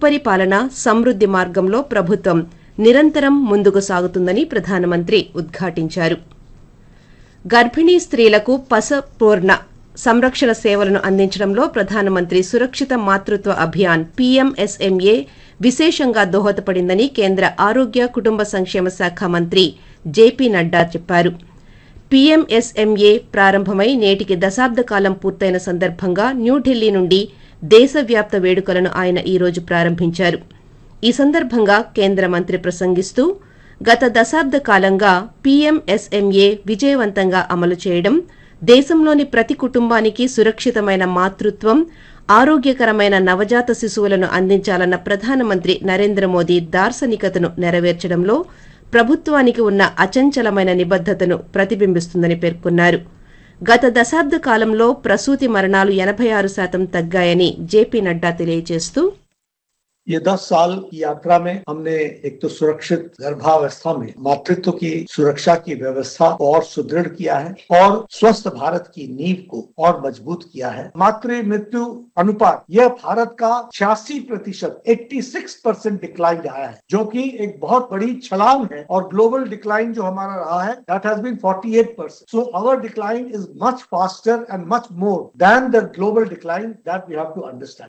సుపరిపాలన సమృద్ది మార్గంలో ప్రభుత్వం నిరంతరం ముందుకు సాగుతుందని ప్రధానమంత్రి ఉద్ఘాటించారు గర్భిణీ స్త్రీలకు పసపూర్ణ సంరక్షణ సేవలను అందించడంలో ప్రధానమంత్రి సురక్షిత మాతృత్వ అభియాన్ పీఎంఎస్ఎంఏ విశేషంగా దోహదపడిందని కేంద్ర ఆరోగ్య కుటుంబ సంక్షేమ శాఖ మంత్రి జేపీ నడ్డా చెప్పారు పీఎంఎస్ఎంఏ ప్రారంభమై నేటికి దశాబ్ద కాలం పూర్తయిన సందర్భంగా న్యూఢిల్లీ నుండి దేశవ్యాప్త వేడుకలను ఆయన ఈ రోజు ప్రారంభించారు ఈ సందర్భంగా కేంద్ర మంత్రి ప్రసంగిస్తూ గత దశాబ్ద కాలంగా పీఎంఎస్ఎంఏ విజయవంతంగా అమలు చేయడం దేశంలోని ప్రతి కుటుంబానికి సురక్షితమైన మాతృత్వం ఆరోగ్యకరమైన నవజాత శిశువులను అందించాలన్న ప్రధానమంత్రి నరేంద్ర మోదీ దార్శనికతను నెరవేర్చడంలో ప్రభుత్వానికి ఉన్న అచంచలమైన నిబద్దతను ప్రతిబింబిస్తుందని పేర్కొన్నారు గత దశాబ్ద కాలంలో ప్రసూతి మరణాలు ఎనభై ఆరు శాతం తగ్గాయని జేపీ నడ్డా తెలియజేస్తూ ये दस साल की यात्रा में हमने एक तो सुरक्षित गर्भावस्था में मातृत्व की सुरक्षा की व्यवस्था और सुदृढ़ किया है और स्वस्थ भारत की नींव को और मजबूत किया है मातृ मृत्यु अनुपात यह भारत का छियासी प्रतिशत एट्टी सिक्स परसेंट डिक्लाइन आया है जो कि एक बहुत बड़ी छलांग है और ग्लोबल डिक्लाइन जो हमारा रहा है that has been 48 percent so our decline is much faster and much more than the global decline that we have to understand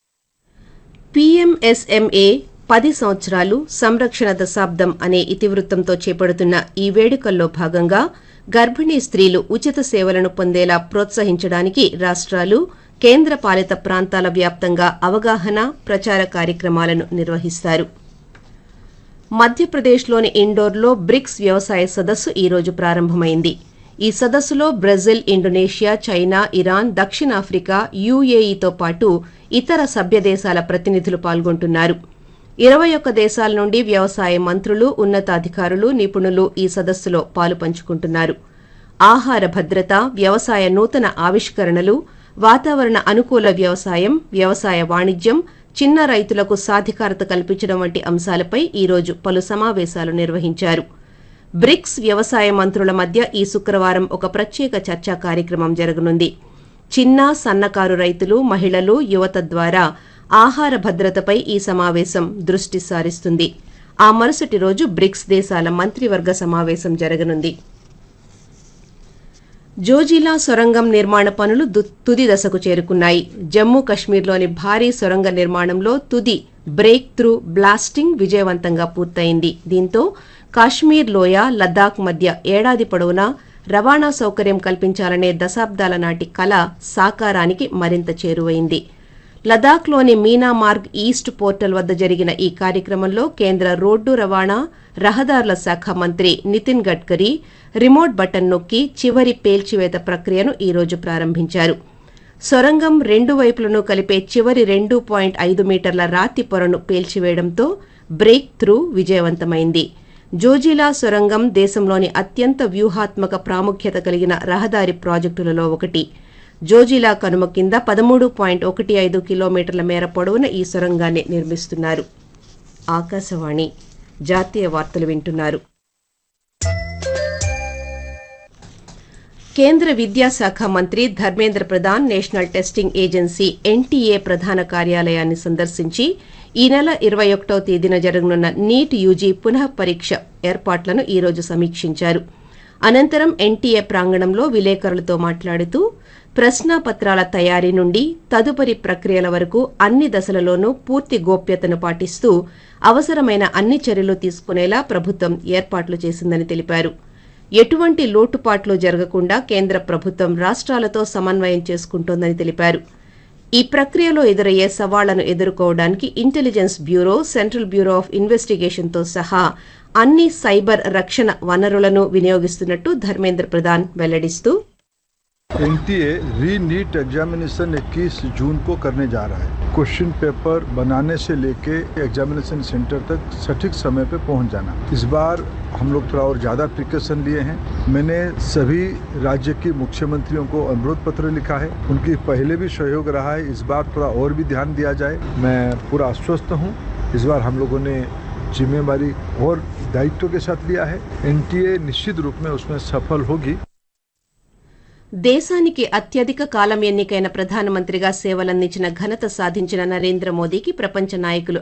PMSMA పది సంవత్సరాలు సంరక్షణ దశాబ్దం అనే ఇతివృత్తంతో చేపడుతున్న ఈ వేడుకల్లో భాగంగా గర్భిణీ స్త్రీలు ఉచిత సేవలను పొందేలా ప్రోత్సహించడానికి రాష్ట్రాలు కేంద్ర పాలిత ప్రాంతాల వ్యాప్తంగా అవగాహన ప్రచార కార్యక్రమాలను నిర్వహిస్తారు మధ్యప్రదేశ్లోని ఇండోర్లో బ్రిక్స్ వ్యవసాయ సదస్సు ఈ రోజు ప్రారంభమైంది ఈ సదస్సులో బ్రెజిల్ ఇండోనేషియా చైనా ఇరాన్ దక్షిణాఫ్రికా యుఏఈతో పాటు ఇతర సభ్య దేశాల ప్రతినిధులు పాల్గొంటున్నారు ఇరవై ఒక్క దేశాల నుండి వ్యవసాయ మంత్రులు ఉన్నతాధికారులు నిపుణులు ఈ సదస్సులో పాలు పంచుకుంటున్నారు ఆహార భద్రత వ్యవసాయ నూతన ఆవిష్కరణలు వాతావరణ అనుకూల వ్యవసాయం వ్యవసాయ వాణిజ్యం చిన్న రైతులకు సాధికారత కల్పించడం వంటి అంశాలపై ఈ రోజు పలు సమావేశాలు నిర్వహించారు బ్రిక్స్ వ్యవసాయ మంత్రుల మధ్య ఈ శుక్రవారం ఒక ప్రత్యేక చర్చా కార్యక్రమం జరగనుంది చిన్న సన్నకారు రైతులు మహిళలు యువత ద్వారా ఆహార భద్రతపై ఈ సమావేశం దృష్టి సారిస్తుంది ఆ మరుసటి రోజు బ్రిక్స్ దేశాల మంత్రివర్గ సమావేశం జరగనుంది జోజిలా సొరంగం నిర్మాణ పనులు దు- తుది దశకు చేరుకున్నాయి జమ్మూ కశ్మీర్లోని భారీ సొరంగ నిర్మాణంలో తుది బ్రేక్ త్రూ బ్లాస్టింగ్ విజయవంతంగా పూర్తయింది దీంతో కాశ్మీర్ లోయ లద్దాఖ్ మధ్య ఏడాది పొడవునా రవాణా సౌకర్యం కల్పించాలనే దశాబ్దాల నాటి కల సాకారానికి మరింత చేరువైంది లదాఖ్లోని మీనామార్గ్ ఈస్ట్ పోర్టల్ వద్ద జరిగిన ఈ కార్యక్రమంలో కేంద్ర రోడ్డు రవాణా రహదారుల శాఖ మంత్రి నితిన్ గడ్కరీ రిమోట్ బటన్ నొక్కి చివరి పేల్చివేత ప్రక్రియను ఈ రోజు ప్రారంభించారు సొరంగం రెండు వైపులను కలిపే చివరి రెండు పాయింట్ ఐదు మీటర్ల రాతి పొరను పేల్చివేయడంతో బ్రేక్ త్రూ విజయవంతమైంది జోజిలా సొరంగం దేశంలోని అత్యంత వ్యూహాత్మక ప్రాముఖ్యత కలిగిన రహదారి ప్రాజెక్టులలో ఒకటి జోజిలా కనుమ కింద పదమూడు పాయింట్ ఒకటి ఐదు కిలోమీటర్ల మేర పొడవున ఈ సొరంగాన్ని నిర్మిస్తున్నారు ఆకాశవాణి జాతీయ వార్తలు వింటున్నారు కేంద్ర విద్యాశాఖ మంత్రి Dharmendra Pradhan national testing agency NTA ప్రధాన కార్యాలయాన్ని సందర్శించి ఈ నెల ఇరవై ఒకటో తేదీన జరగనున్న నీట్ యూజీ పునః పరీక్ష ఏర్పాట్లను ఈ రోజు సమీక్షించారు అనంతరం ఎన్టీఏ ప్రాంగణంలో విలేకరులతో మాట్లాడుతూ ప్రశ్నాపత్రాల తయారీ నుండి తదుపరి ప్రక్రియల వరకు అన్ని దశలలోనూ పూర్తి గోప్యతను పాటిస్తూ అవసరమైన అన్ని చర్యలు తీసుకునేలా ప్రభుత్వం ఏర్పాట్లు చేసిందని తెలిపారు ఎటువంటి లోటుపాట్లు జరగకుండా కేంద్ర ప్రభుత్వం రాష్ట్రాలతో సమన్వయం చేసుకుంటోందని తెలిపారు ఈ ప్రక్రియలో ఎదురయ్యే సవాళ్లను ఎదుర్కోవడానికి intelligence bureau central bureau of ఇన్వెస్టిగేషన్తో సహా అన్ని సైబర్ రక్షణ వనరులను వినియోగిస్తున్నట్టు ధర్మేంద్ర ప్రధాన్ వెల్లడిస్తూ एनटीए री नीट एग्जामिनेशन 21 जून को करने जा रहा है क्वेश्चन पेपर बनाने से लेके एग्जामिनेशन सेंटर तक सटीक समय पे पहुंच जाना इस बार हम लोग थोड़ा और ज़्यादा प्रिकॉशन लिए हैं मैंने सभी राज्य के मुख्यमंत्रियों को अनुरोध पत्र लिखा है उनकी पहले भी सहयोग रहा है इस बार थोड़ा और भी ध्यान दिया जाए मैं पूरा आश्वस्त हूँ इस बार हम लोगों ने जिम्मेवारी और दायित्व के साथ लिया है एनटीए निश्चित रूप में उसमें सफल होगी దేశానికి అత్యధిక కాలం ఎన్నికైన ప్రధానమంత్రిగా సేవలందించిన ఘనత సాధించిన నరేంద్ర మోదీకి ప్రపంచ నాయకులు